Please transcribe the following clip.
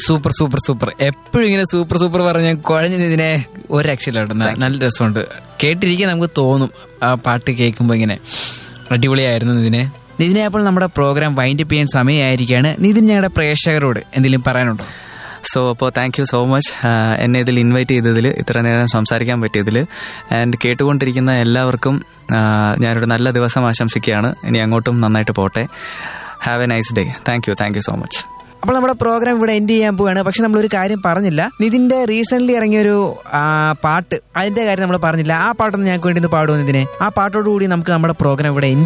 super super super എപ്പോഴും ഇങ്ങനെ super super പറഞ്ഞ കുഴഞ്ഞ ഇതിനെ ഒരു രക്ഷയില്ല കേട്ടോ ന- നല്ല രസമുണ്ട് കേട്ടിരിക്കാൻ നമുക്ക് തോന്നും ആ പാട്ട് കേൾക്കുമ്പോൾ ഇങ്ങനെ അടിപൊളിയായിരുന്നു ഇതിനെ നിതിനെ അപ്പോൾ നമ്മുടെ പ്രോഗ്രാം വൈൻഡപ്പ് ചെയ്യാൻ സമയമായിരിക്കുകയാണ് നിതിൻ ഞങ്ങളുടെ പ്രേക്ഷകരോട് എന്തെങ്കിലും പറയാനുണ്ടോ സോ അപ്പോൾ താങ്ക് യു സോ മച്ച് എന്നെ ഇതിൽ ഇൻവൈറ്റ് ചെയ്തതിൽ ഇത്ര നേരം സംസാരിക്കാൻ പറ്റിയതിൽ ആൻഡ് കേട്ടുകൊണ്ടിരിക്കുന്ന എല്ലാവർക്കും ആ, ഞാനൊരു നല്ല ദിവസം ആശംസിക്കുകയാണ് ഇനി അങ്ങോട്ടും നന്നായിട്ട് പോട്ടെ have a nice day thank you thank you so much അപ്പോൾ നമ്മുടെ പ്രോഗ്രാം ഇവിടെ എൻഡ് ചെയ്യാൻ പോവുകയാണ് പക്ഷെ നമ്മളൊരു കാര്യം പറഞ്ഞില്ല നിതിന്റെ റീസെന്റ് ഇറങ്ങിയ ഒരു ആ, പാട്ട് അതിന്റെ കാര്യം നമ്മൾ പറഞ്ഞില്ല ആ പാട്ടൊന്ന് ഞങ്ങൾക്ക് വേണ്ടി ഒന്ന് പാടുമോ ഇതിനെ ആ പാട്ടോടുകൂടി നമുക്ക് നമ്മുടെ പ്രോഗ്രാം ഇവിടെ എൻഡ്